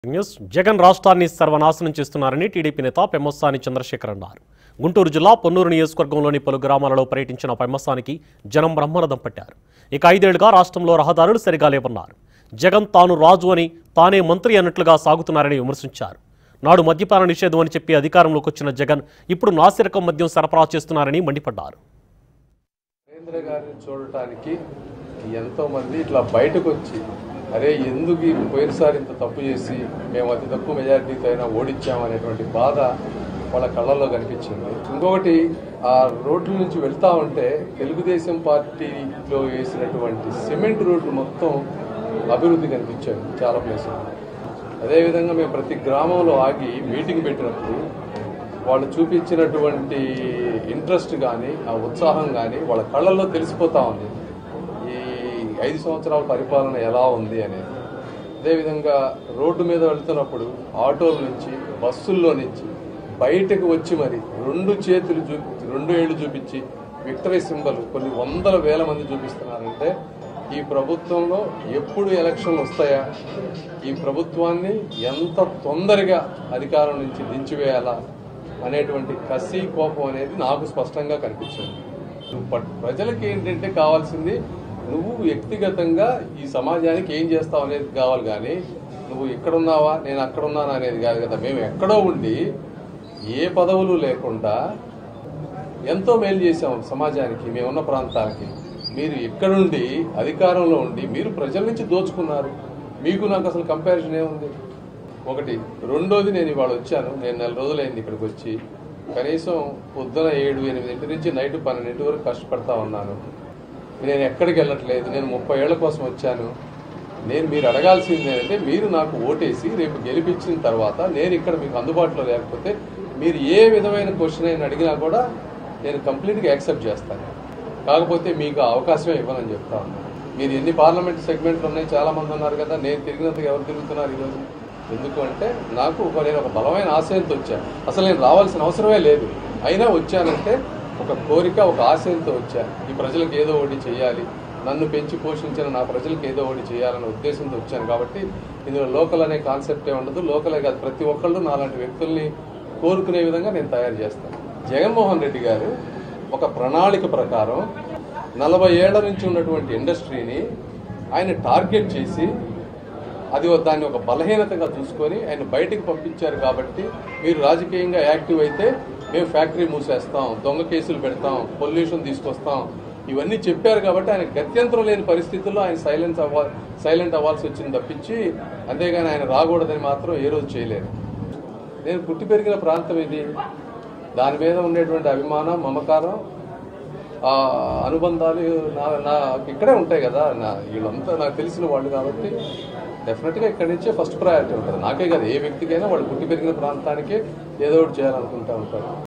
news Jagan రాష్ట్రాన్ని సర్వనాశనం చేస్తున్నారని టీడీపీ నేత పెమ్మసాని చంద్రశేఖర్ అన్నారు గుంటూరు జిల్లా పొన్నూరు నియోజకవర్గంలోని పలు గ్రామాలలో పర్యటించిన పెమ్మసానికి జనం బ్రహ్మరథం పట్టారు ఇక ఐదేళ్లుగా రాష్ట్రంలో రహదారులు సరిగా లేవన్నారు జగన్ తాను రాజు అని తానే మంత్రి అన్నట్లుగా సాగుతున్నారని విమర్శించారు నాడు మద్యపాన నిషేధం అని చెప్పి అధికారంలోకి వచ్చిన జగన్ ఇప్పుడు నాసిరకం మద్యం సరఫరా చేస్తున్నారని మండిపడ్డారు నరేంద్ర గారిని చూడటానికి ఎంతో మంది ఇట్లా బయటకు వచ్చి అరే ఎందుకు ఈ పోయినసారి ఇంత తప్పు చేసి మేము అతి తక్కువ మెజారిటీతో అయినా ఓడించామనేటువంటి బాధ వాళ్ళ కళ్ళల్లో కనిపించింది ఇంకొకటి ఆ రోడ్ల నుంచి వెళ్తా ఉంటే తెలుగుదేశం పార్టీలో వేసినటువంటి సిమెంట్ రోడ్లు మొత్తం అభివృద్ధి కనిపించాయి చాలా ప్లేసులు అదేవిధంగా మేము ప్రతి గ్రామంలో ఆగి మీటింగ్ పెట్టినప్పుడు వాళ్ళు చూపించినటువంటి ఇంట్రెస్ట్ కానీ ఆ ఉత్సాహం కానీ వాళ్ళ కళ్ళల్లో తెలిసిపోతా ఉంది ఈ ఐదు సంవత్సరాల పరిపాలన ఎలా ఉంది అనేది అదేవిధంగా రోడ్డు మీద వెళ్తున్నప్పుడు ఆటోల నుంచి బస్సుల్లో నుంచి బయటకు వచ్చి మరి రెండు చేతులు చూపి రెండు ఏళ్ళు చూపించి విక్టరీ సింబల్ కొన్ని వందల వేల మంది చూపిస్తున్నారంటే ఈ ప్రభుత్వంలో ఎప్పుడు ఎలక్షన్లు వస్తాయా ఈ ప్రభుత్వాన్ని ఎంత తొందరగా అధికారం నుంచి దించివేయాలా అనేటువంటి కసి కోపం అనేది నాకు స్పష్టంగా కనిపించింది నువ్వు పట్- ప్రజలకి ఏంటంటే కావాల్సింది నువ్వు వ్యక్తిగతంగా ఈ సమాజానికి ఏం చేస్తావు అనేది కావాలి కానీ నువ్వు ఇక్కడున్నావా నేను అక్కడున్నాను అనేది కాదు కదా మేము ఎక్కడో ఉండి ఏ పదవులు లేకుండా ఎంతో మేలు చేసాం సమాజానికి మేమున్న ప్రాంతాలకి మీరు ఇక్కడుండి అధికారంలో ఉండి మీరు ప్రజల నుంచి దోచుకున్నారు మీకు నాకు అసలు కంపారిజన్ ఏముంది ఒకటి రెండోది నేను ఇవాళ వచ్చాను నేను నెల రోజులైంది ఇక్కడికి వచ్చి కనీసం పొద్దున ఏడు ఎనిమిదింటి నుంచి నైట్ పన్నెండింటి వరకు కష్టపడతా ఉన్నాను నేను ఎక్కడికి వెళ్ళట్లేదు నేను ముప్పై ఏళ్ల కోసం వచ్చాను నేను మీరు అడగాల్సింది ఏంటంటే మీరు నాకు ఓటేసి రేపు గెలిపించిన తర్వాత నేను ఇక్కడ మీకు అందుబాటులో లేకపోతే మీరు ఏ విధమైన క్వశ్చన్ అయినా అడిగినా కూడా నేను కంప్లీట్గా యాక్సెప్ట్ చేస్తాను కాకపోతే మీకు ఆ అవకాశమే ఇవ్వనని చెప్తా ఉన్నాను మీరు ఎన్ని పార్లమెంట్ సెగ్మెంట్లు ఉన్నాయి చాలా మంది ఉన్నారు కదా నేను తిరిగినంతగా ఎవరు తిరుగుతున్నారు ఈరోజు ఎందుకు అంటే నాకు ఒక నేను ఒక బలమైన ఆశయంతో వచ్చాను అసలు నేను రావాల్సిన అవసరమే లేదు అయినా వచ్చానంటే ఒక కోరిక ఒక ఆశయంతో వచ్చాను ఈ ప్రజలకు ఏదో ఒకటి చేయాలి నన్ను పెంచి పోషించిన నా ప్రజలకు ఏదో ఒకటి చేయాలనే ఉద్దేశంతో వచ్చాను కాబట్టి ఇందులో లోకల్ అనే కాన్సెప్టే ఉండదు లోకలే కాదు ప్రతి ఒక్కళ్ళు నాలాంటి వ్యక్తుల్ని కోరుకునే విధంగా నేను తయారు చేస్తాను జగన్మోహన్ రెడ్డి గారు ఒక ప్రణాళిక ప్రకారం నలభై ఏళ్ల నుంచి ఉన్నటువంటి ఇండస్ట్రీని ఆయన టార్గెట్ చేసి అది దాన్ని ఒక బలహీనతగా చూసుకొని ఆయన బయటికి పంపించారు కాబట్టి మీరు రాజకీయంగా యాక్టివ్ అయితే మేము ఫ్యాక్టరీ మూసేస్తాం దొంగ కేసులు పెడతాం పొల్యూషన్ తీసుకొస్తాం ఇవన్నీ చెప్పారు కాబట్టి ఆయన గత్యంతరం లేని పరిస్థితుల్లో ఆయన సైలెన్స్ అవ్వ సైలెంట్ అవ్వాల్సి వచ్చింది తప్పించి అంతేగాని ఆయన రాకూడదని మాత్రం ఏ రోజు చేయలేరు నేను పుట్టి పెరిగిన ప్రాంతం ఇది దాని మీద ఉండేటువంటి అభిమానం మమకారం ఆ అనుబంధాలు నా నాకు ఇక్కడే ఉంటాయి కదా నా వీళ్ళంతా నాకు తెలిసిన వాళ్ళు కాబట్టి డెఫినెట్గా ఇక్కడి నుంచే ఫస్ట్ ప్రయారిటీ ఉంటుంది నాకే కదా ఏ వ్యక్తికైనా వాళ్ళు పుట్టి పెరిగిన ప్రాంతానికే ఏదో ఒకటి చేయాలనుకుంటా ఉంటారు